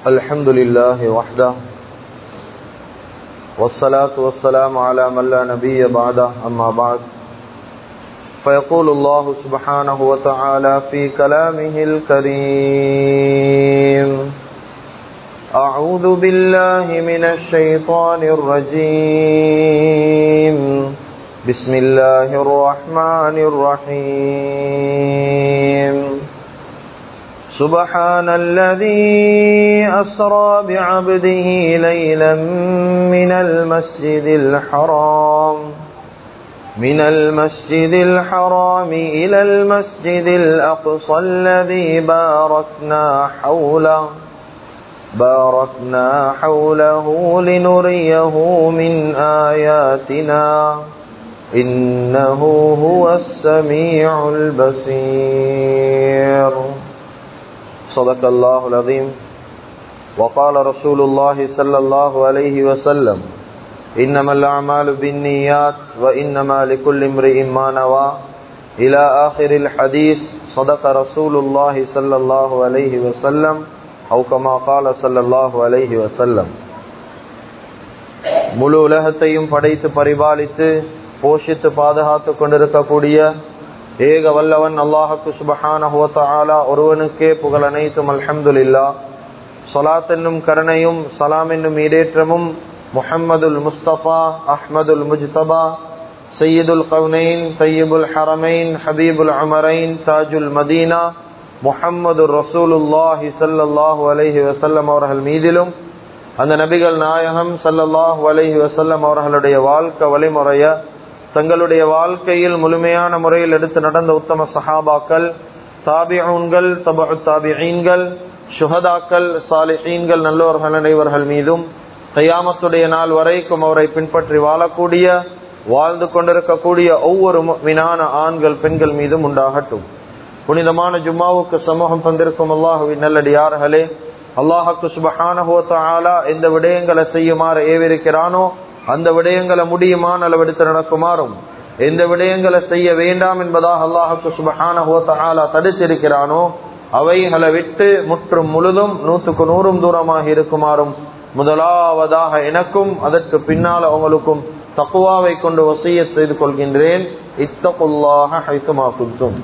الحمد لله وحده والصلاة والسلام على من لا نبي بعده أما بعد فيقول الله سبحانه وتعالى في كلامه الكريم أعوذ بالله من الشيطان الرجيم بسم الله الرحمن الرحيم سبحان الذي أسرى بعبده ليلا من المسجد الحرام من المسجد الحرام إلى المسجد الأقصى الذي باركنا حوله باركنا حوله لنريه من آياتنا إنه هو السميع البصير صدق الله العظيم وقال رسول الله صلى الله عليه وسلم إنما الأعمال بالنيات وإنما لكل امرئ ما نوى إلى آخر الحديث صدق رسول الله صلى الله عليه وسلم أو كما قال صلى الله عليه وسلم முழு உலகத்தையும் படைத்து பரிபாலித்து போஷித்து பாதுகாத்து கொண்டிருக்கக்கூடிய ஏக வல்லவன் அல்லாஹுக்கு சுபஹான ஒருவனுக்கே புகழ் அனைத்தும் அல்ஹம்துல்லா சொலாத் என்னும் கருணையும் சலாம் என்னும் ஈடேற்றமும் முஹம்மதுல் முஸ்தபா அஹ்மதுல் முஜ்தபா சையீதுல் கவுனைன் சையீபுல் ஹரமைன் ஹபீபுல் அமரைன் தாஜுல் மதீனா முஹம்மது ரசூலுல்லாஹி சல்லாஹூ அலஹி வசல்லம் அவர்கள் மீதிலும் அந்த நபிகள் நாயகம் சல்லல்லாஹு அலஹி வசல்லம் அவர்களுடைய வாழ்க்கை வழிமுறைய தங்களுடைய வாழ்க்கையில் முழுமையான முறையில் எடுத்து நடந்த உத்தம சஹாபாக்கள் தாபிஊன்கள் தபு தாபிஈன்கள் சுஹதாக்கள் சாலிஹீன்கள் நல்லோர்கள் அனைவர்கள் மீதும் கையாமத்துடைய நாள் வரைக்கும் அவரை பின்பற்றி வாழக்கூடிய வாழ்ந்து கொண்டிருக்கக்கூடிய ஒவ்வொரு வினான ஆண்கள் பெண்கள் மீதும் உண்டாகட்டும் புனிதமான ஜும்மாவுக்கு சமூகம் தந்திருக்கும் அல்லாஹுவின் நல்லடியார்களே அல்லாஹுக்கு சுபஹானஹோத்தாலா எந்த விடயங்களை செய்யுமாறு ஏவிருக்கிறானோ அந்த விடயங்களை முடியுமான அளவெடுத்து நடக்குமாறும் எந்த விடயங்களை செய்ய வேண்டாம் என்பதாக அல்லாஹுக்கு சுபஹானஹோத்தாலா தடுத்திருக்கிறானோ அவைகளை விட்டு முற்றும் முழுதும் நூற்றுக்கு நூறும் தூரமாக இருக்குமாறும் முதலாவதாக எனக்கும் அதற்கு பின்னால் அவங்களுக்கும் தக்குவாவை கொண்டு வசிய செய்து கொள்கின்றேன் இத்தகுல்லாக ஹைத்துமா குத்தும்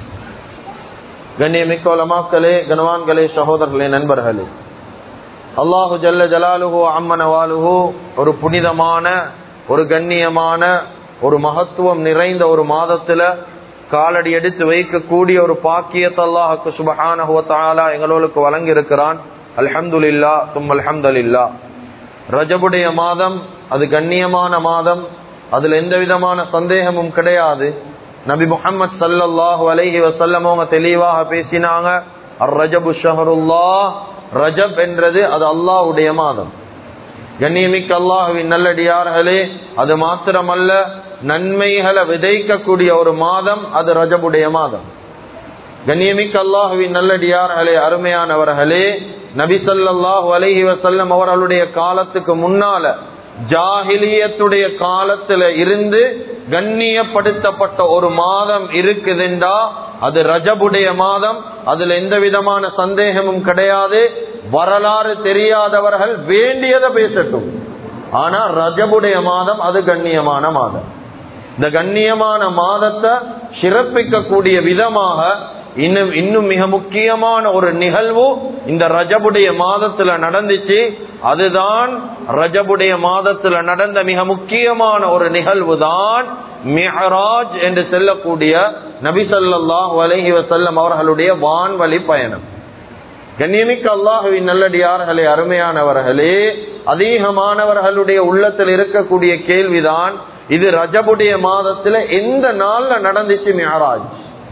கண்ணியமிக்க உலமாக்களே கனவான்களே சகோதரர்களே நண்பர்களே அல்லாஹு ஜல்ல ஜலாலுஹோ அம்மனவாலுஹோ ஒரு புனிதமான ஒரு கண்ணியமான ஒரு மகத்துவம் நிறைந்த ஒரு மாதத்துல காலடி எடுத்து வைக்கக்கூடிய ஒரு பாக்கியத்தை அல்லாஹுக்கு சுபஹானஹுவத்தாலா எங்களுக்கு வழங்கி இருக்கிறான் அல்ஹம்துலில்லா தும் அல்ஹம்துலில்லா ரஜபுடைய மாதம் அது கண்ணியமான மாதம் அதுல எந்த விதமான சந்தேகமும் கிடையாது நபி முகமது சல்லாஹூ அலஹி வசல்லம் அவங்க தெளிவாக பேசினாங்க அர் ரஜபு ஷஹருல்லா ரஜப் என்றது அது அல்லாஹுடைய மாதம் கண்ணியமிக்க அல்லாஹுவின் நல்லடியார்களே அது மாத்திரமல்ல நன்மைகளை விதைக்கக்கூடிய ஒரு மாதம் அது ரஜபுடைய மாதம் கண்ணியமிக்க அல்லாஹுவின் நல்லடியார்களே அருமையானவர்களே நபி சல்லாஹூ அலஹி வசல்லம் அவர்களுடைய காலத்துக்கு முன்னால ஜாகிலியத்துடைய காலத்துல இருந்து கண்ணியப்படுத்தப்பட்ட ஒரு மாதம் இருக்குதுண்டா அது ரஜபுடைய மாதம் அதுல எந்த விதமான சந்தேகமும் கிடையாது வரலாறு தெரியாதவர்கள் வேண்டியதை பேசட்டும் ஆனா ரஜபுடைய மாதம் அது கண்ணியமான மாதம் இந்த கண்ணியமான மாதத்தை சிறப்பிக்கக்கூடிய விதமாக இன்னும் இன்னும் மிக முக்கியமான ஒரு நிகழ்வு இந்த ரஜபுடைய மாதத்துல நடந்துச்சு அதுதான் ரஜபுடைய மாதத்துல நடந்த மிக முக்கியமான ஒரு நிகழ்வு தான் மிஹராஜ் என்று செல்லக்கூடிய நபிசல்லாஹ் அலஹி வசல்லம் அவர்களுடைய வான்வழி பயணம் கண்ணியமிக்க அல்லாஹுவின் நல்லடியார்களே அருமையானவர்களே அதிகமானவர்களுடைய உள்ளத்தில் இருக்கக்கூடிய கேள்விதான் இது ரஜபுடைய மாதத்துல எந்த நாள்ல நடந்துச்சு மிஹராஜ்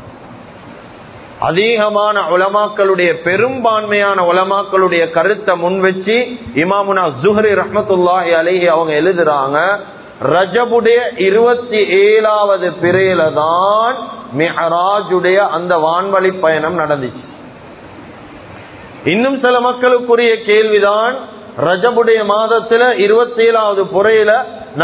அதிகமான உலமாக்களுடைய பெரும்பான்மையான உலமாக்களுடைய கருத்தை முன் வச்சு இமாமுனா ஜுஹரி ரஹமத்துல்லாஹி அலஹி அவங்க எழுதுறாங்க ரஜபுடைய இருபத்தி ஏழாவது பிறையில தான் மிஹராஜுடைய அந்த வான்வழி பயணம் நடந்துச்சு இன்னும் சில மக்களுக்குரிய கேள்விதான் ரஜபுடைய மாதத்துல இருபத்தி ஏழாவது புறையில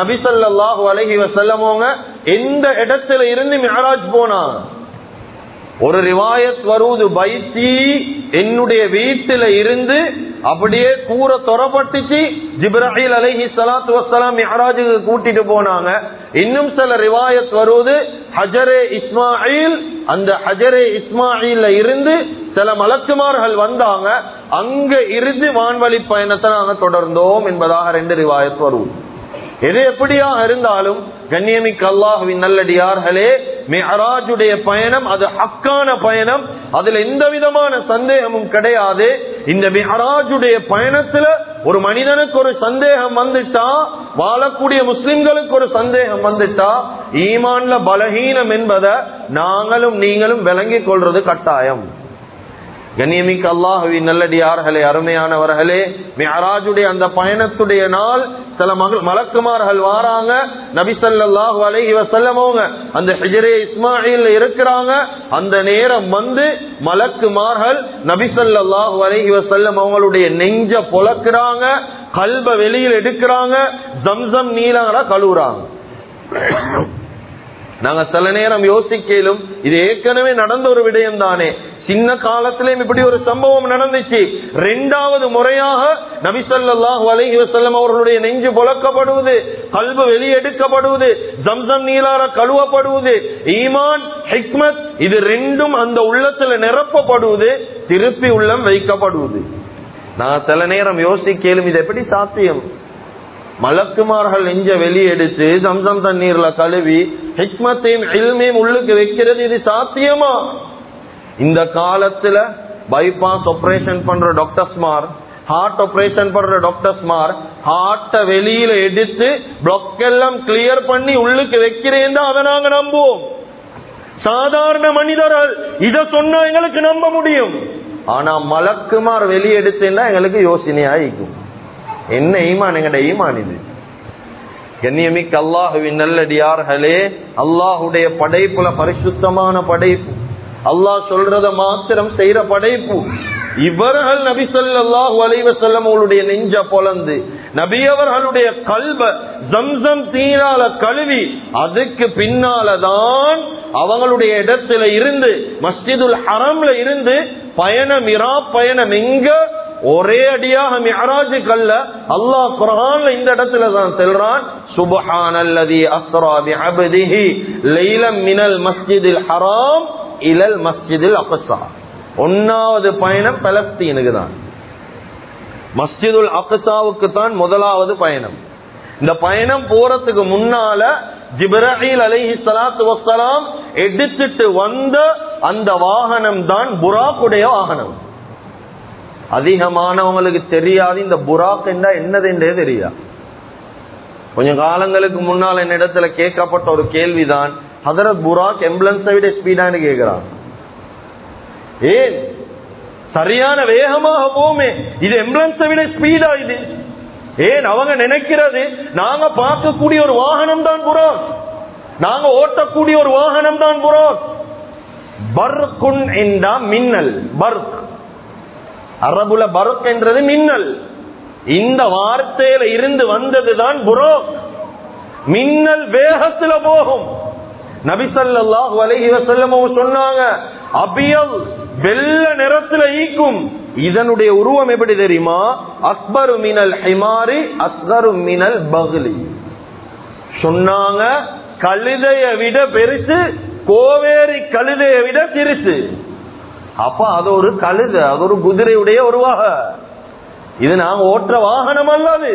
நபிசல்லாஹு அலஹி வசல்லமோங்க எந்த இடத்துல இருந்து மிஹராஜ் போனாங்க ஒரு ரிவாயத் வருவது பைத்தி என்னுடைய வீட்டில இருந்து அப்படியே கூற தொறப்பட்டுச்சு ஜிப்ராஹில் அலைஹி ஸலாத்து வஸ்ஸலாம் மிஹ்ராஜுக்கு கூட்டிட்டு போனாங்க இன்னும் சில ரிவாயத் வருவது ஹஜரே இஸ்மாயில் அந்த ஹஜரே இஸ்மாயில்ல இருந்து சில மலக்குமார்கள் வந்தாங்க அங்க இருந்து வான்வழி பயணத்தை நாங்க தொடர்ந்தோம் என்பதாக ரெண்டு ரிவாயத் வருவது எது எப்படியாக இருந்தாலும் கண்ணியமிக்க அல்லாஹுவின் நல்லடியார்களே மிஹராஜுடைய பயணம் அது ஹக்கான பயணம் அதுல எந்த விதமான சந்தேகமும் கிடையாது இந்த மிஹராஜுடைய பயணத்துல ஒரு மனிதனுக்கு ஒரு சந்தேகம் வந்துட்டா வாழக்கூடிய முஸ்லிம்களுக்கு ஒரு சந்தேகம் வந்துட்டா ஈமான்ல பலகீனம் என்பதை நாங்களும் நீங்களும் விளங்கிக் கொள்றது கட்டாயம் கண்ணியமிக்க அல்லாஹுவின் நல்லடியார்களே அருமையானவர்களே மியராஜுடைய அந்த பயணத்துடைய நாள் சில மகள் மலக்குமார்கள் வாராங்க நபிசல்லாஹு அலைஹி வசல்லமோங்க அந்த ஹிஜரே இஸ்மாயில் இருக்கிறாங்க அந்த நேரம் வந்து மலக்குமார்கள் நபிசல்லாஹு அலைஹி வசல்லம் அவங்களுடைய நெஞ்ச பொழக்கிறாங்க கல்ப வெளியில் எடுக்கிறாங்க ஜம்சம் நீலங்களா கழுவுறாங்க நாங்க சில நேரம் யோசிக்கலும் இது ஏற்கனவே நடந்த ஒரு விடயம் தானே சின்ன காலத்திலேயும் இப்படி ஒரு சம்பவம் நடந்துச்சு ரெண்டாவது முறையாக நபிசல்லாஹு அலைஹி வஸல்லம் அவர்களுடைய நெஞ்சு புழக்கப்படுவது கல்பு வெளியெடுக்கப்படுவது ஜம்சம் நீலார கழுவப்படுவது ஈமான் ஹிக்மத் இது ரெண்டும் அந்த உள்ளத்துல நிரப்பப்படுவது திருப்பி உள்ளம் வைக்கப்படுவது நான் சில நேரம் யோசிக்கலும் இது எப்படி சாத்தியம் மலக்குமார்கள் நெஞ்ச வெளியெடுத்து சம்சம் தண்ணீர்ல கழுவி ஹிக்மத்தையும் இல்மையும் உள்ளுக்கு வைக்கிறது இது சாத்தியமா இந்த காலத்துல பைபாஸ் ஆபரேஷன் பண்ற டாக்டர்ஸ்மார் ஹார்ட் ஆபரேஷன் பண்ற டாக்டர்ஸ்மார் ஹார்ட்ட வெளியில எடுத்து பிளாக் எல்லாம் கிளியர் பண்ணி உள்ளுக்கு வைக்கிறேன் அதை நாங்க நம்புவோம் சாதாரண மனிதர்கள் இத சொன்னா எங்களுக்கு நம்ப முடியும் ஆனா மலக்குமார் வெளியெடுத்தேன்னா எங்களுக்கு யோசனையாயிக்கும் என்ன ஈமான் எங்கட ஈமான் இது கண்ணியமிக்க அல்லாஹுவின் நல்லடியார்களே அல்லாஹுடைய படைப்புல பரிசுத்தமான படைப்பு அல்லாஹ் சொல்றத மாத்திரம் செய்யற படைப்பு இவர்கள் நபி சொல்லாஹு அலைவ செல்லமோளுடைய நெஞ்ச பொலந்து நபி அவர்களுடைய கல்வ ஜம்சம் தீரால கழுவி அதுக்கு பின்னாலதான் அவங்களுடைய இடத்துல இருந்து மஸ்ஜிதுல் ஹரம்ல இருந்து பயணம் இரா பயணம் எங்க ஒரே அடியாக மிஹராஜு கல்ல அல்லாஹ் குர்ஆன்ல இந்த இடத்துல தான் சொல்றான் சுப்ஹானல்லதி அஸ்ரா பிஅப்திஹி லைலம் மினல் மஸ்ஜிதில் ஹராம் இலல் மஸ்ஜிதில் அக்ஸா ஒன்னாவது பயணம் பலஸ்தீனுக்கு தான் மஸ்ஜிதுல் அக்ஸாவுக்கு தான் முதலாவது பயணம் இந்த பயணம் போறதுக்கு முன்னால ஜிப்ரஹீல் அலைஹி ஸலாத்து வஸ்ஸலாம் எடுத்துட்டு வந்த அந்த வாகனம் தான் புராக்குடைய வாகனம் அதிகமானவங்களுக்கு தெரியாது இந்த புராக் என்றா என்னதுன்றே தெரியா கொஞ்சம் காலங்களுக்கு முன்னால் என்னிடத்துல கேட்கப்பட்ட ஒரு கேள்விதான் ஹதரத் புராக் எம்புலன்ஸை விட ஸ்பீடான்னு கேட்கிறான் ஏன் சரியான வேகமாக போமே இது எம்புலன்ஸை விட ஸ்பீடா இது ஏன் அவங்க நினைக்கிறது நாங்க பார்க்கக்கூடிய ஒரு வாகனம் தான் புறாக் நாங்க ஓட்டக்கூடிய ஒரு வாகனம் தான் புறாக் பர்குன் என்றா மின்னல் பர்க் அரபுல பருக் என்றது மின்னல் இந்த வார்த்தையில இருந்து வந்ததுதான் புரோக் மின்னல் வேகத்துல போகும் நபிசல்லாஹு அலைஹி வஸல்லம் சொன்னாங்க அபியல் வெள்ள நிறத்துல ஈக்கும் இதனுடைய உருவம் எப்படி தெரியுமா அக்பரு மினல் ஹிமாரி அஸ்கரு மினல் பகுலி சொன்னாங்க கழுதைய விட பெருசு கோவேரி கழுதைய விட சிறுசு அப்ப அது ஒரு கழுத அது ஒரு குதிரையுடைய ஒரு வாக இது நாங்க ஓட்டுற வாகனம் அல்லது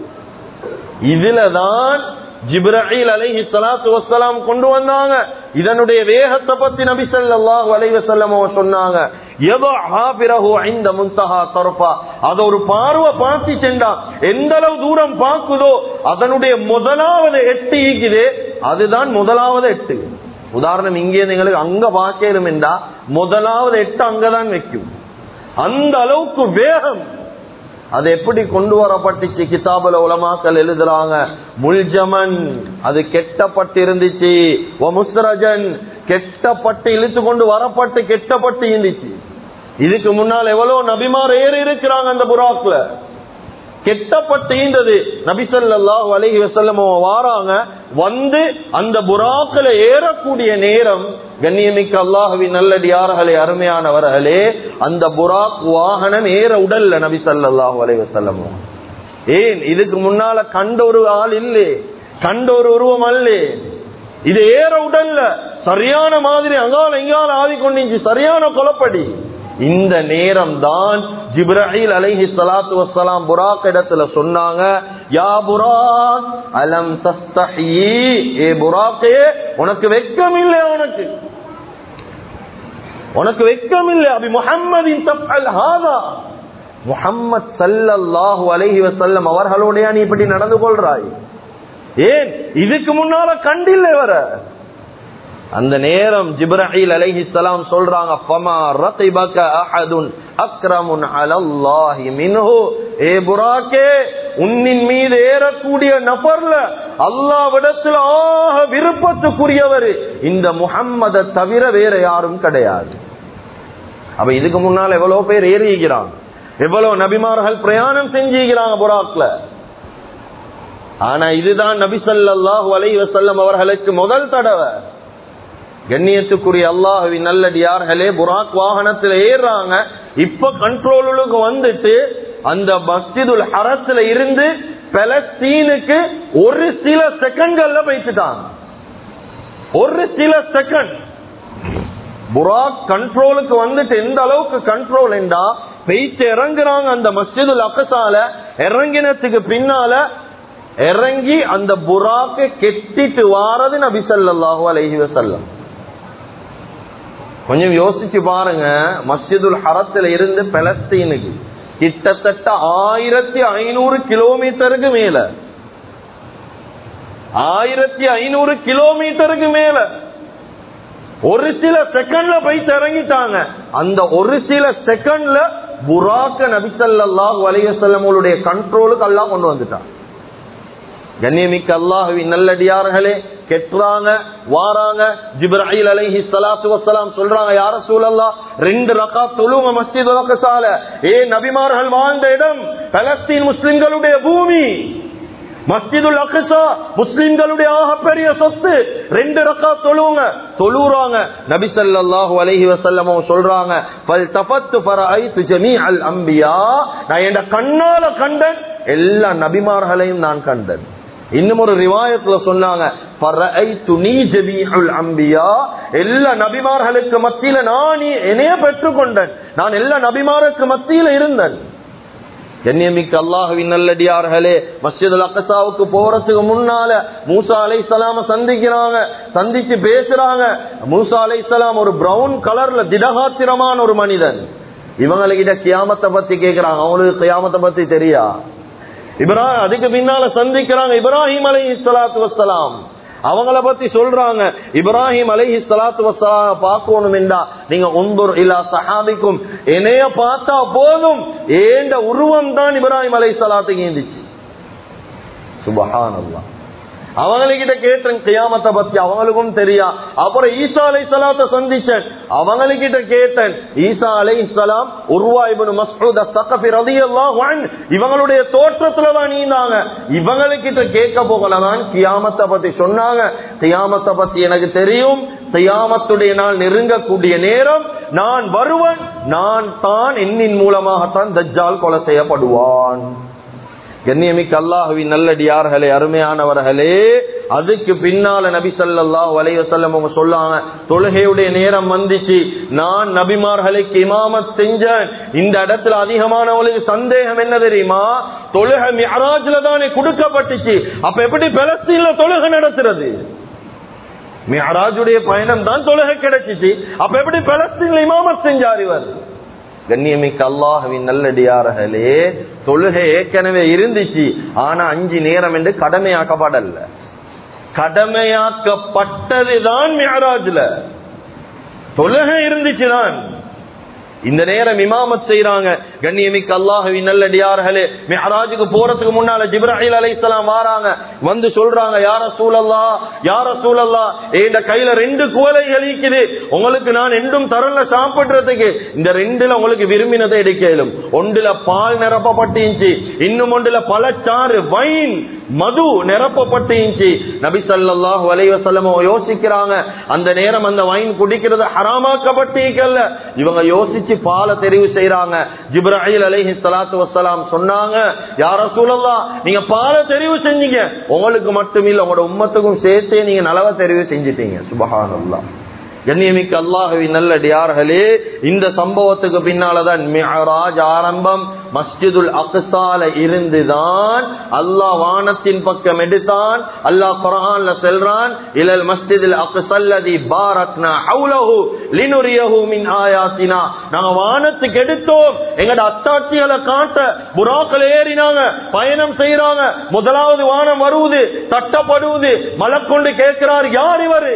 இதுலதான் ஜிப்ரஹீல் அலைஹி ஸலாத்து வஸ்ஸலாம் கொண்டு வந்தாங்க இதனுடைய வேகத்தை பத்தி நபி ஸல்லல்லாஹு அலைஹி வஸல்லம் சொன்னாங்க யதஹா பிரஹு இந்த முன்தஹா தர்ஃபா அது ஒரு பார்வை பார்த்து சென்றா எந்த அளவு தூரம் பாக்குதோ அதனுடைய முதலாவது எட்டு ஈக்குது அதுதான் முதலாவது எட்டு உதாரணம் இங்கே எங்களுக்கு அங்க வாக்கேரும் என்றா முதலாவது எட்டு அங்கதான் வைக்கும் அந்த அளவுக்கு வேகம் அது எப்படி கொண்டு வரப்பட்டுச்சு கிதாபுல உலமாக்கள் எழுதுறாங்க முல்ஜமன் அது கெட்டப்பட்டு இருந்துச்சு முஸ்ரஜன் கெட்டப்பட்டு இழுத்து கொண்டு வரப்பட்டு கெட்டப்பட்டு இருந்துச்சு இதுக்கு முன்னால் எவ்வளவு நபிமார் ஏறி இருக்கிறாங்க அந்த புறாக்குல கெட்டப்பட்டு ஈந்தது நபிசல்லாஹு அலஹி வசல்லம் வாராங்க வந்து அந்த புறாக்களை ஏறக்கூடிய நேரம் கண்ணியமிக்க அல்லாஹுவின் நல்லடியார்களே அருமையானவர்களே அந்த புராக் வாகனம் ஏற உடல்ல நபி ஸல்லல்லாஹு அலைஹி வஸல்லம் ஏன் இதுக்கு முன்னால கண்ட ஒரு ஆள் இல்லே கண்ட ஒரு உருவம் அல்லே இது ஏற உடல்ல சரியான மாதிரி அங்கால இங்கால ஆதி கொண்டிச்சு சரியான கொலப்படி இந்த நேரம் தான் ஜிப்ரஹீல் அலைஹி ஸலாத்து வஸ்ஸலாம் புராக் இடத்துல சொன்னாங்க யா புராக் அலம் தஸ்தஹி ஏ புராக்கே உனக்கு வெட்கம் இல்லை உனக்கு உனக்கு வெட்கம் இல்லை அபி முஹம்மதின் தஃஅல் ஹாதா முஹம்மத் ஸல்லல்லாஹு அலைஹி வஸல்லம் அவர்களோட நீ இப்படி நடந்து கொள்றாய் ஏன் இதுக்கு முன்னால கண்டில்லை வர அந்த நேரம் ஜிப்ரஹீல் அலைஹி ஸலாம் சொல்றாங்க ஃபமா ரகிபக அஹதுன் அக்ரமுன் அலல்லாஹி மின்ஹு ஏ புராக்கே உன்னின் மீது ஏறக்கூடிய நபர்ல அல்லாஹ்விடத்தில் ஆக விருப்பத்துக்குரியவர் இந்த முஹம்மதை தவிர வேற யாரும் கிடையாது அப்ப இதுக்கு முன்னால் எவ்வளவு பேர் ஏறிக்கிறாங்க எவ்வளவு நபிமார்கள் பிரயாணம் செஞ்சுக்கிறாங்க புராக்ல ஆனா இதுதான் நபி ஸல்லல்லாஹு அலைஹி வஸல்லம் அவர்களுக்கு முதல் தடவை கண்ணியத்துக்குரிய அல்லாஹுவின் நல்லடியார்களே புராக் வாகனத்துல ஏறாங்க இப்ப கண்ட்ரோலுக்கு வந்துட்டு அந்த மஸ்ஜிதுல் ஹரத்துல இருந்து பலஸ்தீனுக்கு ஒரு சில செகண்ட்கள்ல போயிட்டுட்டாங்க ஒரு சில செகண்ட் புராக் கண்ட்ரோலுக்கு வந்துட்டு எந்த அளவுக்கு கண்ட்ரோல் என்றா பெய்த்து இறங்குறாங்க அந்த மஸ்ஜிதுல் அக்கசால இறங்கினத்துக்கு பின்னால இறங்கி அந்த புறாக்கு கெட்டிட்டு வாரது நபி ஸல்லல்லாஹு அலைஹி வஸல்லம் கொஞ்சம் யோசிச்சு பாருங்க மஸ்ஜிதுல் ஹரத்துல இருந்து பலஸ்தீனுக்கு கிட்டத்தட்ட ஆயிரத்தி ஐநூறு கிலோமீட்டருக்கு மேல ஆயிரத்தி ஐநூறு கிலோமீட்டருக்கு மேல ஒரு சில செகண்ட்ல போய் இறங்கிட்டாங்க அந்த ஒரு சில செகண்ட்ல புராக்க நபிசல்லாஹு அலையசல்லமுடைய கண்ட்ரோலுக்கு எல்லாம் கொண்டு வந்துட்டான் கண்ணியமிக்க அல்லாஹுவின் நல்லடியார்களே கெட்டுறாங்க வாராங்க ஜிப்ராஹில் அலைஹி ஸலாத்து வஸ்ஸலாம் சொல்றாங்க யார சூழல்லா ரெண்டு ரக்கா தொழுங்க மஸ்ஜித் வக்கசால ஏ நபிமார்கள் வாழ்ந்த இடம் பலஸ்தீன் முஸ்லிம்களுடைய பூமி மஸ்ஜிதுல் அக்ஸா முஸ்லிம்களுடைய ஆகப்பெரிய சொத்து ரெண்டு ரக்கா தொழுவுங்க தொழுறாங்க நபி ஸல்லல்லாஹு அலைஹி வஸல்லம் சொல்றாங்க ஃபல் தஃபத்து ஃபரஐது ஜமீஅல் அன்பியா நான் என் கண்ணால கண்டேன் எல்லா நபிமார்களையும் நான் கண்டேன் இன்னும் ஒரு ரிவாயத்துல சொன்னாங்க "ஃபரஐத்து நீ ஜமீஉல் அன்பியா எல்லா நபிமார்களுக்கு மத்தியில நான் என்னைய பெற்றுக்கொண்டேன் நான் எல்லா நபிமாருக்கு மத்தியில இருந்தேன் கண்ணியமிக்க அல்லாஹுவின் நல்லடியார்களே மஸ்ஜிதுல் அக்கசாவுக்கு போறதுக்கு முன்னால மூசா அலை சலாம சந்திக்கிறாங்க சந்திச்சு பேசுறாங்க மூசா அலை சலாம் ஒரு பிரவுன் கலர்ல திடகாத்திரமான ஒரு மனிதன் இவங்ககிட்ட கியாமத்தை பத்தி கேக்குறாங்க அவங்களுக்கு கியாமத்தை பத்தி தெரியா இப்ராஹிம் அதுக்கு பின்னால சந்திக்கிறாங்க இப்ராஹிம் அலை சலாத்து வசலாம் அவங்கள பத்தி சொல்றாங்க இப்ராஹிம் அலைஹி சலாத்து வசலாம் பார்க்கணும் என்றா நீங்க உந்தூர் இல்லா சஹாபிக்கும் என்னைய பார்த்தா போதும் ஏண்ட உருவம் தான் இப்ராஹிம் அலை சலாத்துக்கு இருந்துச்சு சுபஹான் அவங்ககிட்ட கேட்டேன் கியாமத்தை பத்தி அவங்களுக்கும் தெரியா அப்புறம் ஈசா அலை சலாத்தை சந்திச்சேன் அவங்ககிட்ட கேட்டேன் ஈசா அலை சலாம் உருவாய்பனு மசூத சக்கபி ரதியல்லாஹு அன்ஹு இவங்களுடைய தோற்றத்துல தான் நீந்தாங்க இவங்களுக்கிட்ட கேட்க போகலதான் கியாமத்தை பத்தி சொன்னாங்க கியாமத்தை பத்தி எனக்கு தெரியும் கியாமத்துடைய நாள் நெருங்கக்கூடிய நேரம் நான் வருவன் நான் தான் என்னின் மூலமாகத்தான் தஜ்ஜால் கொலை செய்யப்படுவான் கண்ணியமிக்க அல்லாஹுவின் நல்லடியார்களே அருமையானவர்களே அதுக்கு பின்னால நபி ஸல்லல்லாஹு அலைஹி வஸல்லம் அவங்க சொல்லாங்க தொழுகையுடைய நேரம் வந்துச்சு நான் நபிமார்களுக்கு இமாமத் செஞ்சேன் இந்த இடத்துல அதிகமானவங்களுக்கு சந்தேகம் என்ன தெரியுமா தொழுகை மிஹராஜ்ல தானே கொடுக்கப்பட்டுச்சு அப்ப எப்படி பலஸ்தீன்ல தொழுகை நடத்துறது மிஹராஜுடைய பயணம் தான் தொழுகை கிடைச்சிச்சு அப்ப எப்படி பலஸ்தீன்ல இமாமத் செஞ்சார் இவர் கண்ணியமிக்க அல்லாஹுவின் நல்லடியார்களே தொழுகை ஏற்கனவே இருந்துச்சு ஆனா அஞ்சு நேரம் என்று கடமையாக்கப்படல கடமையாக்கப்பட்டதுதான் மியராஜ்ல தொழுகை இருந்துச்சுதான் இந்த நேரம் இமாமத் செய்யறாங்க கண்ணியமிக்க அல்லாஹுவின் நல்லடியார்களே மிஹராஜுக்கு போறதுக்கு முன்னால ஜிப்ராஹில் அலைஹிஸ்ஸலாம் வராங்க வந்து சொல்றாங்க யார சூழல்லா யார சூழல்லா இந்த கையில ரெண்டு குவலைகள் இருக்குது உங்களுக்கு நான் ரெண்டும் தரல சாப்பிடுறதுக்கு இந்த ரெண்டுல உங்களுக்கு விரும்பினதை எடுக்கலும் ஒன்றுல பால் நிரப்பப்பட்டுச்சு இன்னும் ஒன்றுல பழச்சாறு வைன் மது நிரப்பப்பட்டு இருந்துச்சு நபி ஸல்லல்லாஹு அலைஹி வஸல்லம் யோசிக்கிறாங்க அந்த நேரம் அந்த வைன் குடிக்கிறது ஹராமாக்கப்பட்டிருக்கல்ல இவங்க யோசிச்சு பாலை தெரிவு செய்யறாங்க ஜிப்ராஹில் அலைஹி ஸலாத்து வஸ்ஸலாம் சொன்னாங்க யா ரசூலல்லாஹ் நீங்க பாலை தெரிவு செஞ்சீங்க உங்களுக்கு மட்டும் இல்ல உங்களோட உம்மத்துக்கும் சேர்த்தே நீங்க நலவ தெரிவு செஞ்சிட்டீங்க சுபஹானல்லாஹ் கண்ணியமிக்க அல்லாஹுவின் நல்லடியார்களே இந்த சம்பவத்துக்கு பின்னாலதான் மிஹராஜ் ஆரம்பம் மஸ்ஜிதுல் அக்சால இருந்துதான் அல்லாஹ் வானத்தின் பக்கம் எடுத்தான் அல்லாஹ் குர்ஆன்ல செல்றான் இலல் மஸ்ஜிதுல் அக்ஸல்லதி பாரக்னா ஹவுலஹு லினுரியஹு மின் ஆயாத்தினா நாங்க வானத்துக்கு எடுத்தோம் எங்கட அத்தாட்சிகளை காட்ட புறாக்கள் ஏறினாங்க பயணம் செய்யறாங்க முதலாவது வானம் வருவது தட்டப்படுவது மலக்கொண்டு கேட்கிறார் யார் இவரு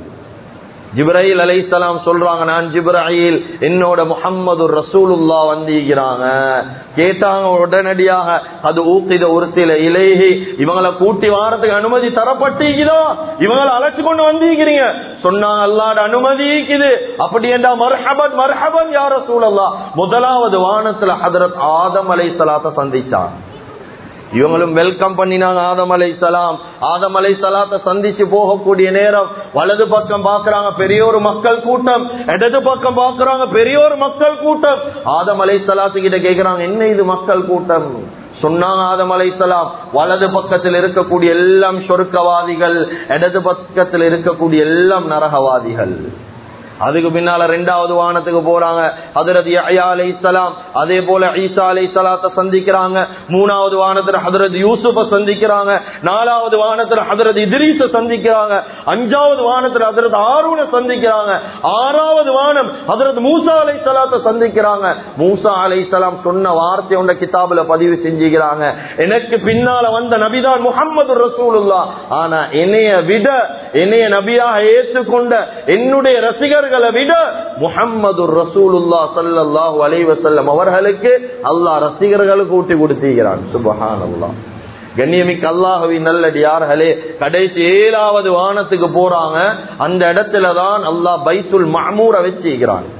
ஜிப்ராஹில் அலைஹிஸ்ஸலாம் சொல்றாங்க நான் ஜிப்ராஹில் என்னோட முஹம்மது ரசூலுல்லா வந்திருக்கிறாங்க கேட்டாங்க உடனடியாக அது ஊக்கித ஒரு சில இலேஹி இவங்களை கூட்டி வாரத்துக்கு அனுமதி தரப்பட்டிருக்கிறதோ இவங்களை அழைச்சு கொண்டு வந்திருக்கிறீங்க சொன்னாங்க அல்லாட அனுமதி இருக்குது அப்படி என்றா மர்ஹபன் மர்ஹபன் யார சூழல்லா முதலாவது வானத்துல ஹதரத் ஆதம் அலை சலாத்த சந்திச்சான் இவங்களும் வெல்கம் பண்ணினாங்க ஆதம் அலை சலாம் ஆதம் அலை சலாத்தை சந்திச்சு போகக்கூடிய நேரம் வலது பக்கம் பாக்குறாங்க பெரிய ஒரு மக்கள் கூட்டம் இடது பக்கம் பாக்குறாங்க பெரிய ஒரு மக்கள் கூட்டம் ஆதம் அலை சலாத்து கிட்ட கேக்குறாங்க என்ன இது மக்கள் கூட்டம் சொன்னாங்க ஆதம் அலைசலாம் வலது பக்கத்தில் இருக்கக்கூடிய எல்லாம் சொருக்கவாதிகள் இடது பக்கத்தில் இருக்கக்கூடிய எல்லாம் நரகவாதிகள் அதுக்கு பின்னால ரெண்டாவது வானத்துக்கு போறாங்க ஹதரத் யஹ்யா அலைஹிஸ்ஸலாம் அதே போல ஈசா அலைஹிஸ்ஸலாத்தை சந்திக்கிறாங்க மூணாவது வானத்துல ஹதரத் யூசுஃப சந்திக்கிறாங்க நாலாவது வானத்துல ஹதரத் இத்ரீஸ சந்திக்கிறாங்க அஞ்சாவது வானத்துல ஹதரத் ஆரூனை சந்திக்கிறாங்க ஆறாவது வானம் ஹதரத் மூசா அலைஹிஸ்ஸலாத்தை சந்திக்கிறாங்க மூசா அலைஹிஸ்ஸலாம் சொன்ன வார்த்தை உண்ட கிதாபுல பதிவு செஞ்சுக்கிறாங்க எனக்கு பின்னால வந்த நபிதான் முஹம்மது ரசூலுல்லா ஆனா என்னைய விட என்னைய நபியாக ஏற்றுக்கொண்ட என்னுடைய ரசிகர்களை விட முஹம்மது ரசூலுல்லா சல்லல்லாஹு அலைஹி வஸல்லம் அவர்களுக்கு அல்லாஹ் ரசிகர்களுக்கு ஊட்டி கொடுத்திருக்கிறான் சுபஹானல்லாஹ் கண்ணியமிக்க அல்லாஹுவின் நல்லடியார்களே கடைசி ஏழாவது வானத்துக்கு போறாங்க அந்த இடத்துலதான் அல்லாஹ் பைத்துல் மஹமூரை வச்சிருக்கிறான்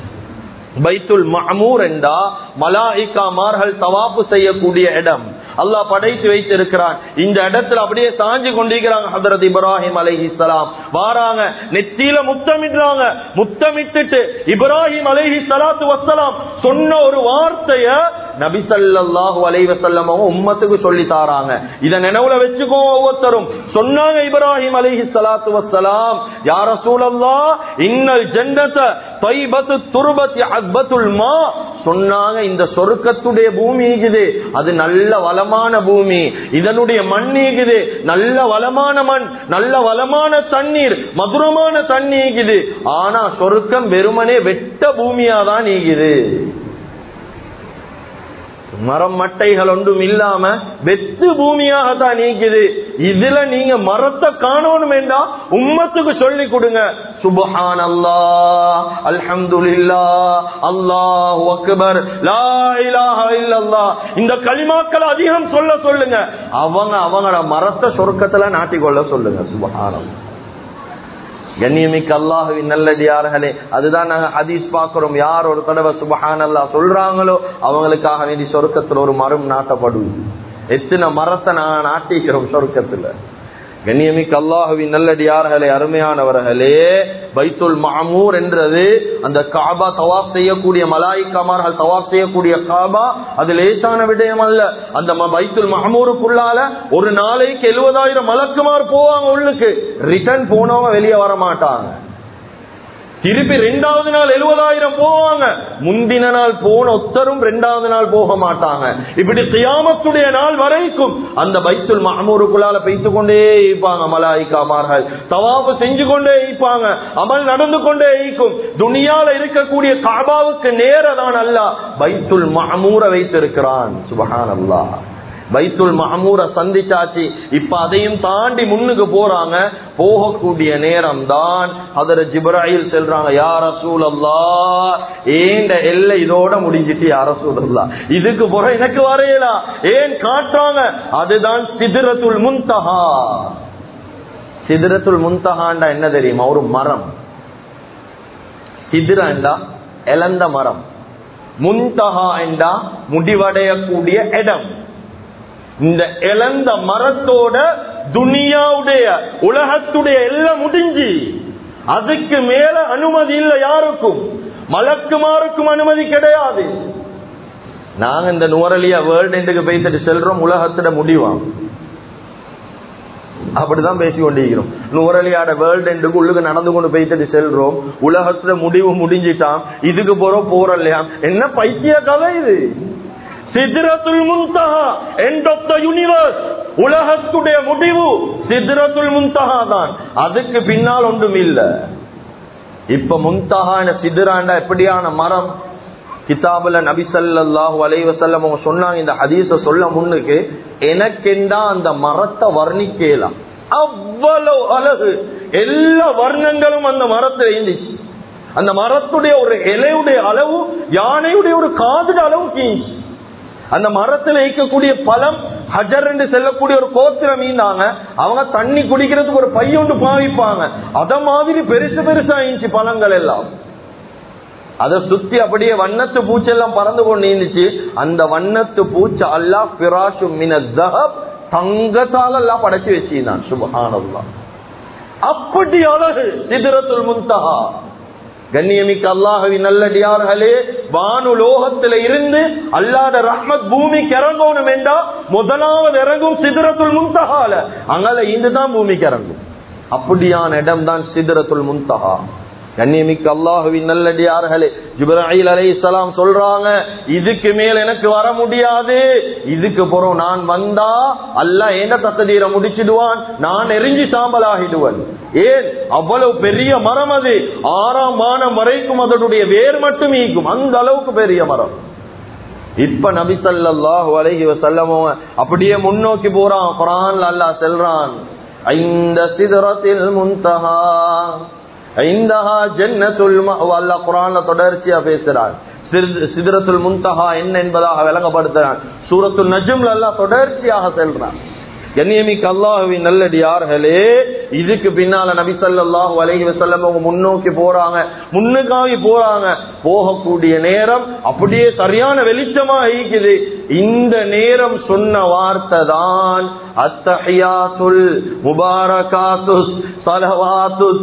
பைத்துல் மஹமூர் என்றா மலாய்க்காமார்கள் தவாப்பு செய்யக்கூடிய இடம் அல்லாஹ் படைத்து வைத்திருக்கிறான் இந்த இடத்துல அப்படியே சாஞ்சு கொண்டிருக்கிறாங்க ஹதரத் இப்ராஹிம் அலைஹிஸ்ஸலாம் வாராங்க நெத்தியில முத்தமிடுறாங்க முத்தமிட்டுட்டு இப்ராஹிம் அலைஹி ஸலாத்து வஸ்ஸலாம் சொன்ன ஒரு வார்த்தைய நபி ஸல்லல்லாஹு அலைஹி வஸல்லம் உம்மத்துக்கு சொல்லி தாராங்க இத நினைவுல வச்சுக்கோ ஒவ்வொருத்தரும் சொன்னாங்க இப்ராஹிம் அலைஹி ஸலாத்து வஸ்ஸலாம் யா ரசூலல்லாஹ் இன்னல் ஜன்னத தைபத்து துர்பத்தி அக்பத்துல் மா சொன்னாங்க இந்த சொர்க்கத்துடைய பூமி இருக்குது அது நல்ல வளமான பூமி இதனுடைய மண் இருக்குது நல்ல வளமான மண் நல்ல வளமான தண்ணீர் மதுரமான தண்ணி இருக்குது ஆனா சொர்க்கம் வெறுமனே வெட்ட பூமியா தான் நீக்குது மரம் மட்டைகள் ஒன்றும் இல்லாம வெத்து பூமியாக தான் நீக்குது இதுல நீங்க மரத்தை காணணும் வேண்டா உம்மத்துக்கு சொல்லி கொடுங்க சுபஹான் அல்லா அல்ஹம்துலில்லா அல்லாஹ் அக்பர் லா இலாஹ இல்லல்லாஹ் இந்த களிமாக்கள் அதிகம் சொல்ல சொல்லுங்க அவங்க அவங்களோட மரத்தை சொர்க்கத்துல நாட்டிக்கொள்ள சொல்லுங்க சுபஹானம் கண்ணியமிக்க அல்லாஹுவின் நல்லடியார்களே அதுதான் நாங்க ஹதீஸ் பாக்குறோம் யார் ஒரு தடவை சுபஹான் அல்லா சொல்றாங்களோ அவங்களுக்காக வேண்டி சொர்க்கத்துல ஒரு மரம் நாட்டப்படுது எத்தனை மரத்தை நாங்க நாட்டிக்கிறோம் சொர்க்கத்துல கண்ணியமிக்க அல்லாஹுவின் நல்லடியார்களே அருமையானவர்களே பைத்துல் மாமூர் என்றது அந்த காபா தவாப் செய்யக்கூடிய மலாய்க்காமார்கள் தவாப் செய்யக்கூடிய காபா அது லேசான விடயம் அல்ல அந்த ம- பைத்துல் மஹமூருக்குள்ளால ஒரு நாளைக்கு எழுபதாயிரம் மலக்குமார் போவாங்க உள்ளுக்கு ரிட்டர்ன் போனவங்க வெளியே வர மாட்டாங்க திருப்பி ரெண்டாவது நாள் எழுபதாயிரம் போவாங்க முந்தின நாள் போன ஒத்தரும் ரெண்டாவது நாள் போக மாட்டாங்க இப்படி கியாமத்துடைய நாள் வரைக்கும் அந்த பைத்துல் மஹமூருக்குள்ளால பெய்த்து கொண்டே இருப்பாங்க மலாய்க்காமார்கள் தவாப்பு செஞ்சு கொண்டே இருப்பாங்க அமல் நடந்து கொண்டே இருக்கும் துனியால இருக்கக்கூடிய காபாவுக்கு நேரதான் அல்ல பைத்துல் மஹமூரை வைத்திருக்கிறான் சுபஹான் அல்லாஹ் பைத்துல் மஹமூர சந்திச்சாச்சு இப்ப அதையும் தாண்டி முன்னுக்கு போறாங்க போகக்கூடிய நேரம் தான் அதர ஜிப்ராயில் செல்றாங்க யார் ரசூல் அல்லா ஏண்ட எல்லை இதோட முடிஞ்சிட்டு யார் ரசூல் அல்லா இதுக்கு போற எனக்கு வரையலாம் ஏன் காட்டுறாங்க அதுதான் சிதிரத்துல் முன்தஹா சிதிரத்துல் முன்தஹாண்டா என்ன தெரியுமா ஒரு மரம் சிதிரண்டா இழந்த மரம் முன்தஹா என்றா முடிவடையக்கூடிய இடம் இந்த இழந்த மரத்தோட துனியாவுடைய உலகத்துடைய எல்லாம் முடிஞ்சு அதுக்கு மேல அனுமதி இல்லை யாருக்கும் மலக்குமாருக்கும் அனுமதி கிடையாது நாங்க இந்த நுவரலியா வேர்ல்டு எண்டுக்கு பேசிட்டு செல்றோம் உலகத்துல முடிவாம் அப்படிதான் பேசி கொண்டிருக்கிறோம் நுவரலியாட வேர்ல்டு எண்டுக்கு உள்ளுக்கு நடந்து கொண்டு போயிட்டு செல்றோம் உலகத்துல முடிவு முடிஞ்சிட்டான் இதுக்கு போறோம் போறலையா என்ன பைத்திய கதை இது சித்ரத்துல் முன்தஹா எண்ட் ஆஃப் த யூனிவர்ஸ் உலகத்துடைய முடிவு சித்ரத்துல் முன்தஹா தான் அதுக்கு பின்னால் ஒன்றும் இல்ல இப்ப முன்தஹான சித்ராண்டா எப்படியான மரம் கிதாபுல நபி ஸல்லல்லாஹு அலைஹி வஸல்லம் அவங்க சொன்னாங்க இந்த ஹதீஸ சொல்ல முன்னுக்கு எனக்கெண்டா அந்த மரத்தை வர்ணிக்கலாம் அவ்வளவு அழகு எல்லா வர்ணங்களும் அந்த மரத்துல இருந்துச்சு அந்த மரத்துடைய ஒரு இலையுடைய அளவு யானையுடைய ஒரு காதுட அளவு கீழ்ச்சி அந்த மரத்துல இருக்கக்கூடிய பழம் ஹஜர் என்று செல்லக்கூடிய ஒரு கோத்திரம் மீந்தாங்க அவங்க தண்ணி குடிக்கிறதுக்கு ஒரு பையொண்டு பாவிப்பாங்க அத மாதிரி பெருசு பெருசா இருந்துச்சு பழங்கள் எல்லாம் அதை சுத்தி அப்படியே வண்ணத்து பூச்செல்லாம் பறந்து கொண்டு இருந்துச்சு அந்த வண்ணத்து பூச்சை அல்லா பிராஷு மின தங்கத்தால் எல்லாம் படைச்சு வச்சிருந்தான் சுபஹானல்லா அப்படி அழகு சிதிரத்துல் முன்தஹா கண்ணியமிக்க அல்லாஹவி நல்லடியார்களே வானு லோகத்தில இருந்து அல்லாத ரஹ்மத் பூமிக்கு இறங்கணும் என்றா முதலாவது இறங்கும் சிதறத்துள் முன்தகால அங்கால இந்துதான் பூமிக்கு இறங்கும் அப்படியான இடம் தான் சிதறத்துள் முன்தகா கண்ணியமிக்க அல்லாஹுவின் நல்லடியார்களே ஜிப்ராஹில் அலை சலாம் சொல்றாங்க இதுக்கு மேல் எனக்கு வர முடியாது இதுக்கு புறம் நான் வந்தா அல்ல என்ன தத்ததீர முடிச்சிடுவான் நான் எரிஞ்சு சாம்பலாகிடுவன் ஏன் அவ்வளவு பெரிய மரம் அது ஆறாம் மானம் வரைக்கும் அதனுடைய வேர் மட்டும் ஈக்கும் அந்த அளவுக்கு பெரிய மரம் இப்ப நபி ஸல்லல்லாஹு அலைஹி வஸல்லம் அப்படியே முன்னோக்கி போறான் குர்ஆன்ல அல்லாஹ் சொல்றான் ஐந்த சிதறத்தில் முன்தஹா ஐந்தஹா ஜன்னத்துல் மஅவா அல்லாஹ் குர்ஆன்ல தொடர்ச்சியா பேசுறான் சிதறத்துல் முன்தஹா என்ன என்பதாக விளங்கப்படுத்துறான் சூரத்துல் நஜ்ம்ல அல்லாஹ் தொடர்ச்சியாக சொல்றான் கண்ணியமிக்க அல்லாஹுவின் நல்லடியார்களே இதுக்கு பின்னால நபி ஸல்லல்லாஹு அலைஹி வஸல்லம் அவங்க முன்னோக்கி போறாங்க முன்னுக்காவி போறாங்க போகக்கூடிய நேரம் அப்படியே சரியான வெளிச்சமா இருக்குது இந்த நேரம் சொன்ன வார்த்தை தான் அத்தஹியாத்துல் முபாரகாத்துஸ் ஸலவாத்துஸ்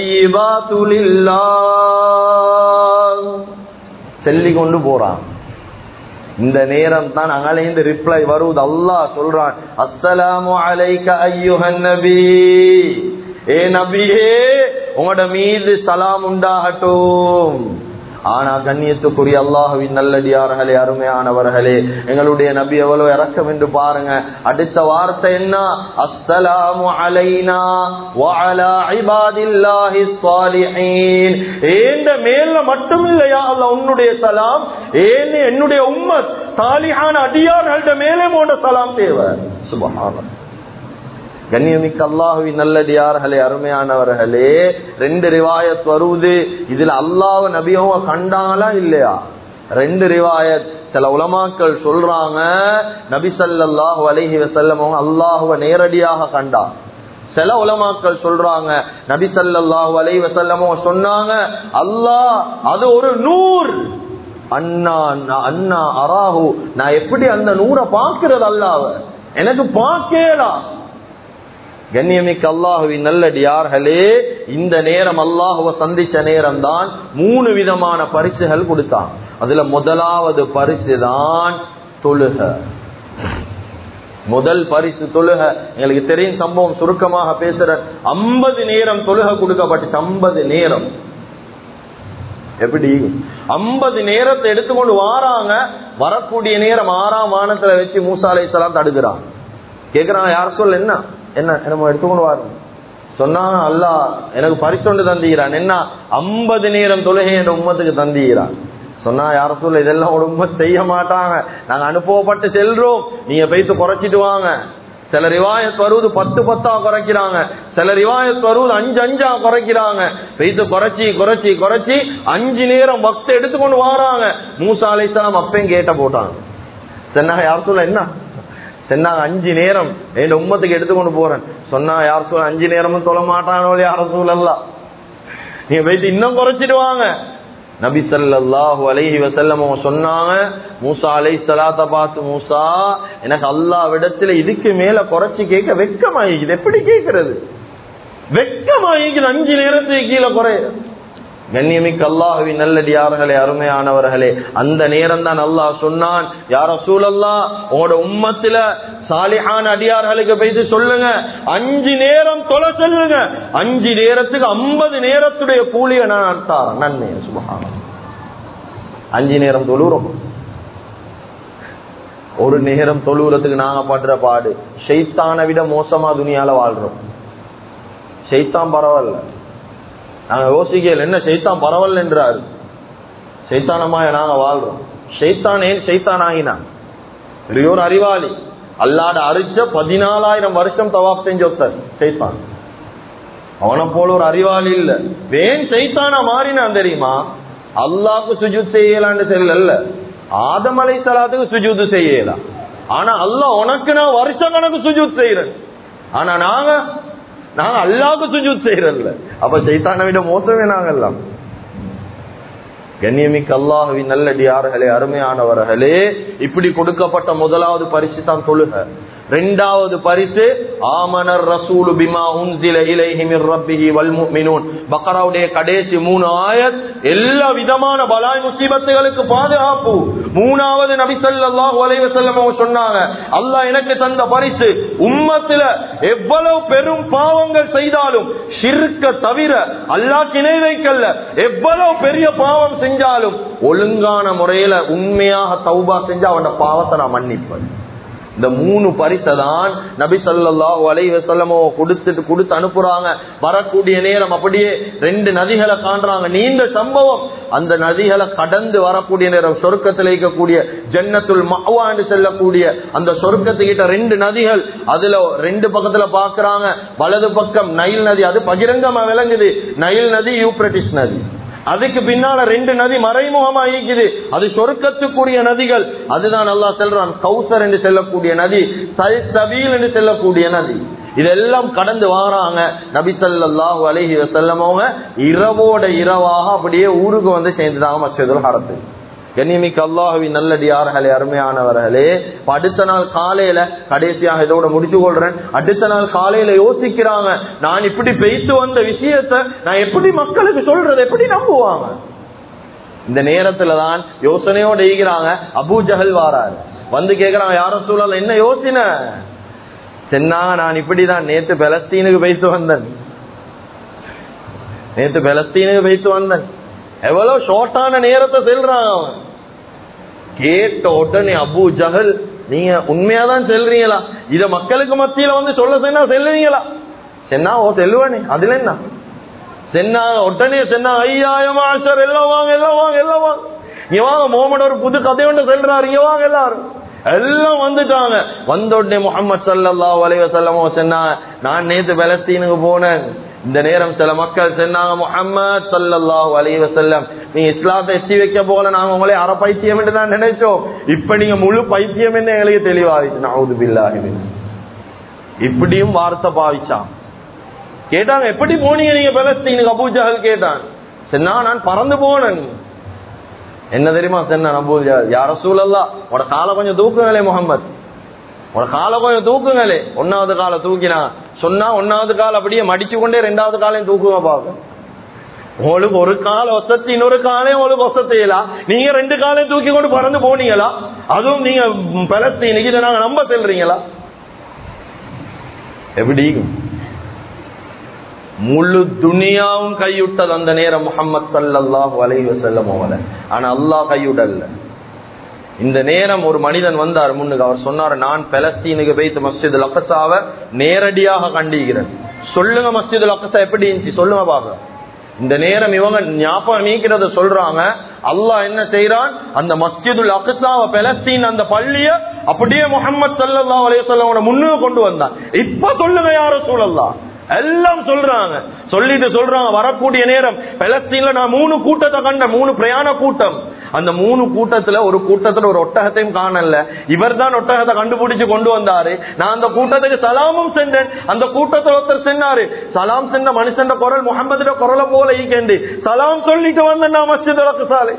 தய்யிபாத்துலில்லாஹ் சொல்லி கொண்டு போறான் இந்த நேரம் தான் அங்கலேந்து ரிப்ளை வருவது அல்லாஹ் சொல்றான் அஸ்ஸலாமு அலைக்க ஐயுஹன் நபி ஏ நபியே உங்களோட மீது சலாம் உண்டாகட்டும் ஆனா கண்ணியத்துக்குரிய அல்லாஹுவின் நல்லடியார்களே அருமையானவர்களே எங்களுடைய நபி எவ்வளவு இறக்கம் என்று பாருங்க அடுத்த வார்த்தை என்ன அஸ்ஸலாமு அலைனா வஅலா இபாதில்லாஹி ஸாலிஹீன் ஏண்ட மேல மட்டும் இல்லையா அல்லாஹ் உன்னுடைய சலாம் ஏன் என்னுடைய உம்மத் சாலிஹான அடியார்கள்ட மேலே போன சலாம் தேவை சுபஹானல்லாஹ் கண்ணியமிக்க அல்லாஹுவி நல்லடியார்களே அருமையானவர்களே ரெண்டு ரிவாயத் வருவது இதுல அல்லாஹ் நபியவங்க கண்டாங்களா இல்லையா ரெண்டு ரிவாயத் சில உலமாக்கள் சொல்றாங்க நபி ஸல்லல்லாஹு அலைஹி வஸல்லம் அவங்க அல்லாஹுவ நேரடியாக கண்டா சில உலமாக்கள் சொல்றாங்க நபி ஸல்லல்லாஹு அலைஹி வஸல்லம் அவங்க சொன்னாங்க அல்லாஹ் அது ஒரு நூர் அண்ணா அண்ணா அராஹு நான் எப்படி அந்த நூரை பார்க்கிறது அல்லாஹ் எனக்கு பார்க்கலாம் கண்ணியமிக்க அல்லாஹுவின் நல்லடியார்களே இந்த நேரம் அல்லாஹுவ சந்திச்ச நேரம் தான் மூணு விதமான பரிசுகள் கொடுத்தான் அதுல முதலாவது பரிசு தான் தொழுக முதல் பரிசு தொழுக எங்களுக்கு தெரியும் சம்பவம் சுருக்கமாக பேசுற ஐம்பது நேரம் தொழுக கொடுக்கப்பட்டுச்சு ஐம்பது நேரம் எப்படி ஐம்பது நேரத்தை எடுத்துக்கொண்டு வாராங்க வரக்கூடிய நேரம் ஆறாம் வானத்துல வச்சு மூசாலை சலாம் தடுக்கிறான் கேக்குறான் யார் சொல்ல என்ன என்ன நம்ம எடுத்துக்கொண்டு வரோம் சொன்னா அல்லா எனக்கு பரிசொண்டு தந்தீரான் என்ன ஐம்பது நேரம் தொழுகை என்ற உம்மத்துக்கு தந்தீரான் சொன்னா யார சொல்ல இதெல்லாம் ஒரு உண்மை செய்ய மாட்டாங்க நாங்க அனுப்பப்பட்டு செல்றோம் நீங்க போய்த்து குறைச்சிட்டு வாங்க சில ரிவாயத் வருவது பத்து பத்தா குறைக்கிறாங்க சில ரிவாயத் வருவது அஞ்சு அஞ்சா குறைக்கிறாங்க பெய்து குறைச்சி குறைச்சி குறைச்சி அஞ்சு நேரம் பக்த எடுத்துக்கொண்டு வாராங்க மூசா அலைசலாம் அப்பயும் கேட்ட போட்டாங்க சொன்னாங்க யார் சொல்ல என்ன சொன்னாங்க அஞ்சு நேரம் என் உம்மத்துக்கு எடுத்துக்கொண்டு போறேன் சொன்னா யார் சொல்ல அஞ்சு நேரமும் சொல்ல மாட்டானோ யார சூழல்லாம் நீங்க போயிட்டு இன்னும் குறைச்சிடுவாங்க நபி ஸல்லல்லாஹு அலைஹி வஸல்லம் அவங்க சொன்னாங்க மூசா அலை சலாத்த பார்த்து மூசா எனக்கு அல்லாஹ்விடத்துல இதுக்கு மேல குறைச்சு கேட்க வெட்கமாயிக்குது எப்படி கேட்கறது வெட்கமாயிக்குது அஞ்சு நேரத்துக்கு கீழே குறைய கண்ணியமிக்க அல்லாஹுவின் நல்லடியார்களே அருமையானவர்களே அந்த நேரம் தான் அல்லாஹ் சொன்னான் யார சூழல்லா உங்களோட உம்மத்துல சாலிஹான அடியார்களுக்கு போயிட்டு சொல்லுங்க அஞ்சு நேரம் தொலை சொல்லுங்க அஞ்சு நேரத்துக்கு ஐம்பது நேரத்துடைய கூலியை நான் நடத்தாரன் நன்மை சுபகானம் அஞ்சு நேரம் தொழுறோம் ஒரு நேரம் தொழுகிறதுக்கு நாங்க படுற பாடு ஷைத்தானை விட மோசமா துணியால வாழ்றோம் ஷைத்தான் பரவாயில்ல நாங்க யோசிக்கல என்ன ஷைத்தான் பரவாயில்ல என்றாரு ஷைத்தானமாய நாங்க வாழ்றோம் ஷைத்தான் ஏன் ஷைத்தான் ஆகினான் பெரிய ஒரு அறிவாளி அல்லாட அரிச்ச பதினாலாயிரம் வருஷம் தவாப் செஞ்ச ஒருத்தர் ஷைத்தான் அவனை போல ஒரு அறிவாளி இல்ல வேன் ஷைத்தானா மாறினான் தெரியுமா அல்லாஹ்க்கு சுஜூத் செய்யலான்னு தெரியல ஆதம் அலை சலாத்துக்கு சுஜூத் செய்யலாம் ஆனா அல்லாஹ் உனக்கு நான் வருஷ கணக்கு சுஜூத் செய்யறேன் ஆனா நாங்க நாங்க அல்லாவுக்கு சுஜூத் செய்யறல்ல அப்ப சைத்தானை விட மோசமே நாங்கெல்லாம் கண்ணியமிக்க அல்லாஹுவின் நல்லடியார்களே அருமையானவர்களே இப்படி கொடுக்கப்பட்ட முதலாவது பரிசு தான் தொழுக ரெண்டாவது பரிசு ஆமனர் ரசூலு பிமா உன்சில இலைஹி மிர் ரப்பிஹி வல் முஃமினூன் பக்ராவுடைய கடைசி மூணு ஆயத் எல்லா விதமான பலாய் முசீபத்துகளுக்கு பாதுகாப்பு மூணாவது நபி ஸல்லல்லாஹு அலைஹி வஸல்லம் அவங்க சொன்னாங்க அல்லாஹ் எனக்கு தந்த பரிசு உம்மத்துல எவ்வளவு பெரும் பாவங்கள் செய்தாலும் ஷிர்க்க தவிர அல்லாஹ் இணை வைக்கல எவ்வளவு பெரிய பாவம் செஞ்சாலும் ஒழுங்கான முறையில உண்மையாக தௌபா செஞ்சு அவன பாவத்தை நான் மன்னிப்பேன் இந்த மூணு பரிசை தான் நபி ஸல்லல்லாஹு அலைஹி வஸல்லம் கொடுத்துட்டு கொடுத்து அனுப்புறாங்க வரக்கூடிய நேரம் அப்படியே ரெண்டு நதிகளை காண்றாங்க நீண்ட சம்பவம் அந்த நதிகளை கடந்து வரக்கூடிய நேரம் சொர்க்கத்தில் இருக்கக்கூடிய ஜன்னத்துல் மஹ்வா என்று செல்லக்கூடிய அந்த சொர்க்கத்துக்கிட்ட ரெண்டு நதிகள் அதுல ரெண்டு பக்கத்துல பாக்குறாங்க வலது பக்கம் நைல் நதி அது பகிரங்கமா விளங்குது நைல் நதி யூப்ரட்டிஸ் நதி அதுக்கு பின்னால ரெண்டு நதி மறைமுகமா ஈக்குது அது சொர்க்கத்துக்குரிய நதிகள் அதுதான் அல்லாஹ் செல்றான் கௌசர் என்று செல்லக்கூடிய நதி சபீல் என்று செல்லக்கூடிய நதி இதெல்லாம் கடந்து வாராங்க நபி ஸல்லல்லாஹு அலைஹி வஸல்லம் அவங்க இரவோட இரவாக அப்படியே ஊருக்கு வந்து சேர்ந்துட்டாங்க மஸ்ஜிதுல் ஹரத்து கண்ணியமிக்க அல்லாஹுவின் நல்லடியார்களே அருமையானவர்களே இப்ப அடுத்த நாள் காலையில கடைசியாக இதோட முடிச்சு கொள்றேன் அடுத்த நாள் காலையில யோசிக்கிறாங்க நான் இப்படி பெய்த்து வந்த விஷயத்த நான் எப்படி மக்களுக்கு சொல்றது எப்படி நம்புவாங்க இந்த நேரத்துல தான் யோசனையோட ஈகிறாங்க அபூ ஜஹல் வாராரு வந்து கேக்குறாங்க யார சூழல் என்ன யோசனை சென்னா நான் இப்படிதான் நேத்து பெலஸ்தீனுக்கு வைத்து வந்தேன் நேத்து பெலஸ்தீனுக்கு வைத்து வந்தேன் எவ்வளவு ஷார்ட்டான நேரத்தை செல்றான் அவன் கேட்ட உடனே அபு ஜஹல் நீங்க உண்மையாதான் செல்றீங்களா இத மக்களுக்கு மத்தியில வந்து சொல்ல சொன்னா செல்லுவீங்களா சென்னா ஓ செல்லுவானே அதுல என்ன சென்னா உடனே சென்னா ஐயாயிரம் ஆஷர் எல்லாம் வாங்க எல்லாம் வாங்க எல்லாம் வாங்க இங்க வாங்க மோமன் ஒரு புது கதை ஒன்று செல்றாரு இங்க வாங்க எல்லாரும் எல்லாம் வந்துட்டாங்க வந்த உடனே முகமது சல்லா வலைவசல்லமோ சொன்னாங்க நான் நேத்து பலஸ்தீனுக்கு போனேன் இந்த நேரம் சில மக்கள் சொன்னாங்க முகமது சல்லல்லாஹு அலைஹி வஸல்லம் நீங்க இஸ்லாத்தை எத்தி வைக்க போல நாங்க உங்களே அரை பைத்தியம் என்று தான் நினைச்சோம் இப்ப நீங்க முழு பைத்தியம் என்று எங்களுக்கு தெளிவாயிடுச்சு நவுது பில்லாஹி இப்படியும் வார்த்தை பாவிச்சான் கேட்டாங்க எப்படி போனீங்க நீங்க பலஸ்தீனுக்கு அபூ ஜஹல் கேட்டான் சொன்னா நான் பறந்து போனேன் என்ன தெரியுமா சொன்ன அபூ ஜஹல் யார சூழல்லா உட காலை கொஞ்சம் தூக்குங்களே முகமது உட காலை கொஞ்சம் தூக்குங்களே ஒன்னாவது காலை தூக்கினா சொன்னா ஒன்னாவது கால் அப்படியே மடிச்சு கொண்டே ரெண்டாவது காலையும் தூக்குங்க பாக்க உங்களுக்கு ஒரு கால ஒசத்தி இன்னொரு காலையும் உங்களுக்கு ஒசத்தையலாம் நீங்க ரெண்டு காலையும் தூக்கி கொண்டு பறந்து போனீங்களா அதுவும் நீங்க பலஸ்தீனுக்கு இதை நாங்க நம்ப செல்றீங்களா எப்படி முழு துனியாவும் கையுட்டது அந்த நேரம் முகமது சல்லாஹ் அலைஹி வஸல்லம் அவல ஆனா அல்லாஹ் கையுடல்ல இந்த நேரம் ஒரு மனிதன் வந்தார் முன்னுக்கு அவர் சொன்னார் நான் பலஸ்தீனுக்கு போய்த்து மஸ்ஜித் அக்கசாவை நேரடியாக கண்டிக்கிறேன் சொல்லுங்க மஸ்ஜித் அக்கசா எப்படி இருந்துச்சு சொல்லுங்க பாக்க இந்த நேரம் இவங்க ஞாபகம் நீக்கிறத சொல்றாங்க அல்லாஹ் என்ன செய்யறான் அந்த மஸ்ஜிதுல் அக்சாவ பலஸ்தீன் அந்த பள்ளிய அப்படியே முகமது சல்லா அலையவங்களோட முன்னுக்கு கொண்டு வந்தான் இப்ப சொல்லுங்க யார சூழல்லாம் எல்லாம் சொல்றாங்க சொல்லிட்டு சொல்றாங்க வரக்கூடிய நேரம் பலஸ்தீன்ல நான் மூணு கூட்டத்தை கண்ட மூணு பிரயாண கூட்டம் அந்த மூணு கூட்டத்துல ஒரு கூட்டத்துல ஒரு ஒட்டகத்தையும் காணல இவர் தான் ஒட்டகத்தை கண்டுபிடிச்சு கொண்டு வந்தாரு நான் அந்த கூட்டத்துக்கு சலாமும் சென்றேன் அந்த கூட்டத்தில் ஒருத்தர் சென்னாரு சலாம் சென்ற மனுஷன் குரல் முகமது குரலை போல ஈக்கேண்டு சலாம் சொல்லிட்டு வந்தேன் நான் மஸ்ஜித் சாலை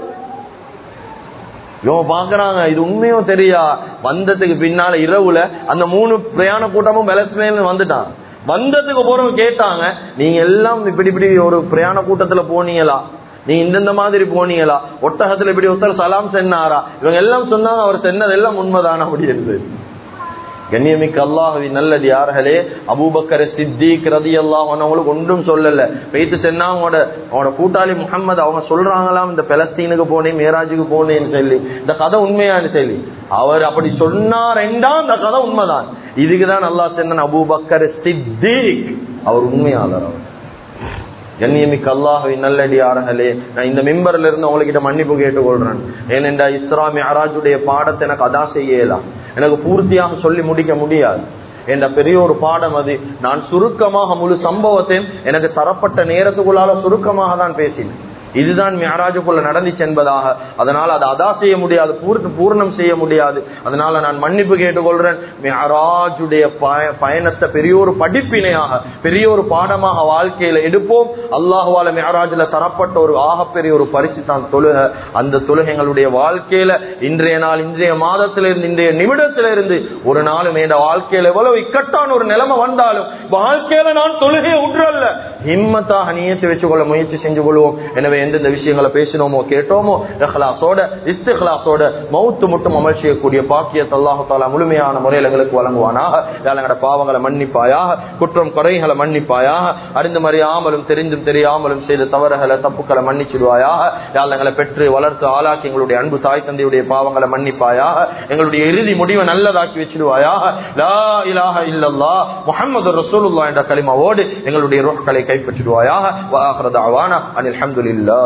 இவன் பாக்குறாங்க இது உண்மையோ தெரியா வந்ததுக்கு பின்னால இரவுல அந்த மூணு பிரயாண கூட்டமும் வெலஸ்லேன்னு வந்துட்டான் வந்ததுக்கு போறவங்க கேட்டாங்க நீங்க எல்லாம் இப்படி இப்படி ஒரு பிரயாண கூட்டத்துல போனீங்களா நீங்க இந்தந்த மாதிரி போனீங்களா ஒட்டகத்துல இப்படி ஒருத்தர் சலாம் சென்னாரா இவங்க எல்லாம் சொன்னாங்க அவர் சென்னதெல்லாம் உண்மைதானா அப்படி இருந்தது கண்ணியமிக்க அல்லாஹவி நல்லது யார்களே அபூபக்கர சித்திக் ரதி அல்லாஹ் அவங்களுக்கு ஒன்றும் சொல்லல பெய்த்து சென்னா அவங்களோட அவனோட கூட்டாளி முகம்மது அவங்க சொல்றாங்களாம் இந்த பெலஸ்தீனுக்கு போனேன் மேராஜுக்கு போனேன்னு சொல்லி இந்த கதை உண்மையான்னு சொல்லி அவர் அப்படி சொன்னார் என்றா அந்த கதை உண்மைதான் இதுக்குதான் அல்லாஹ் சொன்ன அபூபக்கர் சித்திக் அவர் உண்மையாளர் அவர் கண்ணியமிக்க அல்லாஹுவை நல்லடியார்களே நான் இந்த மிம்பர்ல இருந்து உங்ககிட்ட மன்னிப்பு கேட்டுக்கொள்றேன் ஏனென்றா இஸ்லாமி அராஜுடைய பாடத்தை எனக்கு அதா செய்யலாம் எனக்கு பூர்த்தியாக சொல்லி முடிக்க முடியாது என்ற பெரிய ஒரு பாடம் அது நான் சுருக்கமாக முழு சம்பவத்தையும் எனக்கு தரப்பட்ட நேரத்துக்குள்ளால சுருக்கமாக தான் பேசினேன் இதுதான் மியாராஜுக்குள்ள நடந்துச்சு என்பதாக அதனால அதை அதா செய்ய முடியாது பூர்த்தி பூர்ணம் செய்ய முடியாது அதனால நான் மன்னிப்பு கேட்டுக்கொள்றேன் மியாராஜுடைய பயணத்தை பெரிய ஒரு படிப்பினையாக பெரிய ஒரு பாடமாக வாழ்க்கையில எடுப்போம் அல்லாஹுவால மியாராஜுல தரப்பட்ட ஒரு ஆகப்பெரிய ஒரு பரிசு தான் தொழுக அந்த தொழுகைங்களுடைய வாழ்க்கையில இன்றைய நாள் இன்றைய மாதத்திலிருந்து இன்றைய நிமிடத்திலிருந்து ஒரு நாளும் என் வாழ்க்கையில எவ்வளவு இக்கட்டான ஒரு நிலைமை வந்தாலும் வாழ்க்கையில நான் தொழுகையை உற்றல்ல ஹிம்மத்தாக நியத்து வச்சுக்கொள்ள முயற்சி செஞ்சு கொள்வோம் எனவே எந்தெந்த விஷயங்களை பேசினோமோ கேட்டோமோ இஹ்லாசோட இஸ்திஹ்லாசோட மௌத்து மட்டும் அமல் செய்யக்கூடிய பாக்கியத்தை அல்லாஹு தாலா முழுமையான முறையில் எங்களுக்கு வழங்குவானாக எங்களோட பாவங்களை மன்னிப்பாயாக குற்றம் குறைகளை மன்னிப்பாயாக அறிந்து மறியாமலும் தெரிந்தும் தெரியாமலும் செய்த தவறுகளை தப்புக்களை மன்னிச்சிடுவாயாக யாழ் எங்களை பெற்று வளர்த்து ஆளாக்கி எங்களுடைய அன்பு தாய் தந்தையுடைய பாவங்களை மன்னிப்பாயாக எங்களுடைய இறுதி முடிவை நல்லதாக்கி வச்சிடுவாயாக லா இலாஹ இல்லல்லா முஹம்மது ரசூலுல்லாஹ் என்ற கலிமாவோடு எங்களுடைய ரோஹ்களை கைப்பற்றிடுவாயாக வாஹ்ரத அவானா அனில் அல்ஹம்துலில்லாஹ்